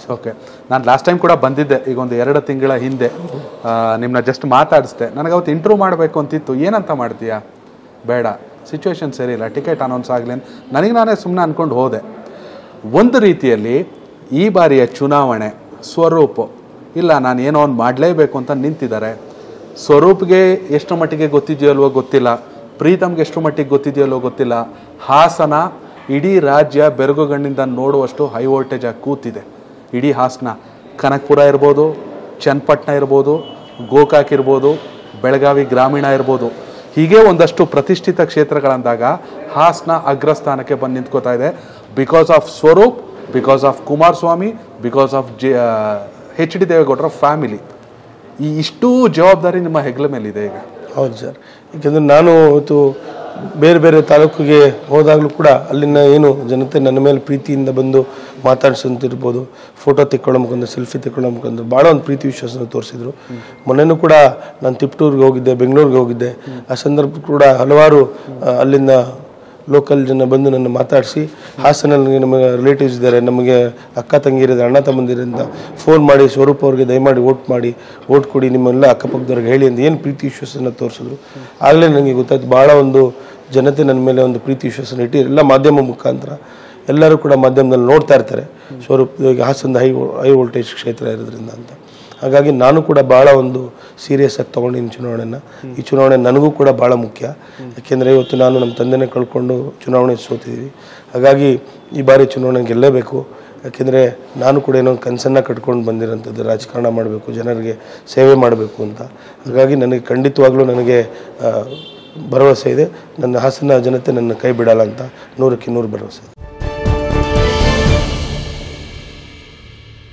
okay ನಾನು last time ಕೂಡ ಬಂದಿದ್ದೆ ಈಗ ಒಂದು ಎರಡು ತಿಂಗಳ ಹಿಂದೆ ನಿಮ್ಮನ್ನ ಜಸ್ಟ್ ಮಾತಾಡಿಸ್ದೆ ನನಗೆ ಅವತ್ತು ಇಂಟ್ರೂವ್ ಮಾಡಬೇಕು ಅಂತಿತ್ತು ಏನಂತ ಮಾಡ್ತೀಯಾ ಬೇಡ ಸಿಚುವೇಶನ್ ಸರಿ ಇಲ್ಲ ಟಿಕೆಟ್ ಅನೌನ್ಸ್ ಆಗಲಿ ನನಗೆ ನಾನೇ ಸುಮ್ಮನೆ ಅಂದ್ಕೊಂಡು ಹೋದೆ ಒಂದು ರೀತಿಯಲ್ಲಿ ಈ ಬಾರಿಯ ಚುನಾವಣೆ ಸ್ವರೂಪ್ ಇಲ್ಲ ನಾನು ಏನೋ ಒಂದು ಮಾಡಲೇಬೇಕು ಅಂತ ನಿಂತಿದ್ದಾರೆ ಸ್ವರೂಪ್ಗೆ ಎಷ್ಟು ಮಟ್ಟಿಗೆ ಗೊತ್ತಿದೆಯೋ ಅಲ್ವೋ ಗೊತ್ತಿಲ್ಲ ಪ್ರೀತಮ್ಗೆ ಎಷ್ಟು ಮಟ್ಟಿಗೆ ಗೊತ್ತಿದೆಯೋ ಅಲ್ವೋ ಗೊತ್ತಿಲ್ಲ ಹಾಸನ ಇಡೀ ರಾಜ್ಯ ಬೆರಗುಗಣ್ಣಿಂದ ನೋಡುವಷ್ಟು ಹೈ ವೋಲ್ಟೇಜ್ ಆಗಿ ಕೂತಿದೆ ಇಡೀ ಹಾಸನ ಕನಕಪುರ ಇರ್ಬೋದು ಚನ್ನಪಟ್ಟಣ ಇರ್ಬೋದು ಗೋಕಾಕ್ ಇರ್ಬೋದು ಬೆಳಗಾವಿ ಗ್ರಾಮೀಣ ಇರ್ಬೋದು ಹೀಗೆ ಒಂದಷ್ಟು ಪ್ರತಿಷ್ಠಿತ ಕ್ಷೇತ್ರಗಳಂದಾಗ ಹಾಸನ ಅಗ್ರಸ್ಥಾನಕ್ಕೆ ಬಂದು ನಿಂತ್ಕೋತಾ ಇದೆ because of Swaroop because of Kumaraswamy because of J H D ದೇವೇಗೌಡರ ಫ್ಯಾಮಿಲಿ ಈ ಇಷ್ಟೂ ಜವಾಬ್ದಾರಿ ನಿಮ್ಮ ಹೆಗಲ ಮೇಲಿದೆ ಈಗ ಹೌದು ಸರ್ ಏಕೆಂದರೆ ನಾನು ಇವತ್ತು ಬೇರೆ ಬೇರೆ ತಾಲೂಕಿಗೆ ಹೋದಾಗಲೂ ಕೂಡ ಅಲ್ಲಿನ ಏನು ಜನತೆ ನನ್ನ ಮೇಲೆ ಪ್ರೀತಿಯಿಂದ ಬಂದು ಮಾತಾಡ್ಸಂತಿರ್ಬೋದು ಫೋಟೋ ತೆಕ್ಕೊಳ್ಳೋ ಮುಖಾಂತರ ಸೆಲ್ಫಿ ತೆಕ್ಕೊಳ್ಳೋ ಮುಖಾಂತರ ಭಾಳ ಒಂದು ಪ್ರೀತಿ ವಿಶ್ವಾಸ ತೋರಿಸಿದ್ರು ಮೊನ್ನೆನೂ ಕೂಡ ನಾನು ತಿಪ್ಟೂರ್ಗೆ ಹೋಗಿದ್ದೆ ಬೆಂಗಳೂರಿಗೆ ಹೋಗಿದ್ದೆ ಆ ಸಂದರ್ಭ ಕೂಡ ಹಲವಾರು ಆ, ಅಲ್ಲಿಂದ ಲೋಕಲ್ ಜನ ಬಂದು ನನ್ನ ಮಾತಾಡಿಸಿ ಹಾಸನಲ್ಲಿ ನಮ್ಮ ರಿಲೇಟಿವ್ಸ್ ಇದ್ದಾರೆ ನಮಗೆ ಅಕ್ಕ ತಂಗಿರಿದ್ದಾರೆ ಅಣ್ಣ ತಮ್ಮಂದಿರಿಂದ ಫೋನ್ ಮಾಡಿ ಸ್ವರೂಪ್ ಅವ್ರಿಗೆ ದಯಮಾಡಿ ವೋಟ್ ಮಾಡಿ ವೋಟ್ ಕೊಡಿ ನಿಮ್ಮೆಲ್ಲ ಅಕ್ಕಪಕ್ಕದವ್ರಿಗೆ ಹೇಳಿ ಅಂತ ಏನು ಪ್ರೀತಿ ವಿಶ್ವಾಸನ ತೋರಿಸಿದ್ರು ಆಗಲೇ ನನಗೆ ಗೊತ್ತಾಯ್ತು ಭಾಳ ಒಂದು ಜನತೆ ನನ್ನ ಮೇಲೆ ಒಂದು ಪ್ರೀತಿ ವಿಶ್ವಾಸನ ಇಟ್ಟು ಎಲ್ಲ ಮಾಧ್ಯಮ ಮುಖಾಂತರ ಎಲ್ಲರೂ ಕೂಡ ಮಾಧ್ಯಮದಲ್ಲಿ ನೋಡ್ತಾ ಇರ್ತಾರೆ ಸ್ವರೂಪ್ ಈಗ ಹಾಸನದ ಹೈ ಹೈ ವೋಲ್ಟೇಜ್ ಕ್ಷೇತ್ರ ಇರೋದ್ರಿಂದ ಅಂತ ಹಾಗಾಗಿ ನಾನು ಕೂಡ ಭಾಳ ಒಂದು ಸೀರಿಯಸ್ ಆಗಿ ತೊಗೊಂಡಿನಿ ಚುನಾವಣೆನ ಈ ಚುನಾವಣೆ ನನಗೂ ಕೂಡ ಭಾಳ ಮುಖ್ಯ ಯಾಕೆಂದರೆ ಇವತ್ತು ನಾನು ನಮ್ಮ ತಂದೆನೇ ಕಳ್ಕೊಂಡು ಚುನಾವಣೆ ಸೋತಿದ್ದೀವಿ ಹಾಗಾಗಿ ಈ ಬಾರಿ ಚುನಾವಣೆ ಗೆಲ್ಲಬೇಕು ಯಾಕೆಂದರೆ ನಾನು ಕೂಡ ಏನೋ ಒಂದು ಕನಸನ್ನು ಕಟ್ಕೊಂಡು ಬಂದಿರೋಂಥದ್ದು ರಾಜಕಾರಣ ಮಾಡಬೇಕು ಜನರಿಗೆ ಸೇವೆ ಮಾಡಬೇಕು ಅಂತ ಹಾಗಾಗಿ ನನಗೆ ಖಂಡಿತವಾಗ್ಲೂ ನನಗೆ ಆ, ಭರವಸೆ ಇದೆ ನನ್ನ ಹಾಸನ ಜನತೆ ನನ್ನ ಕೈ ಬಿಡಲ್ಲ ಅಂತ ನೂರಕ್ಕೆ ನೂರು ಭರವಸೆ ಇದೆ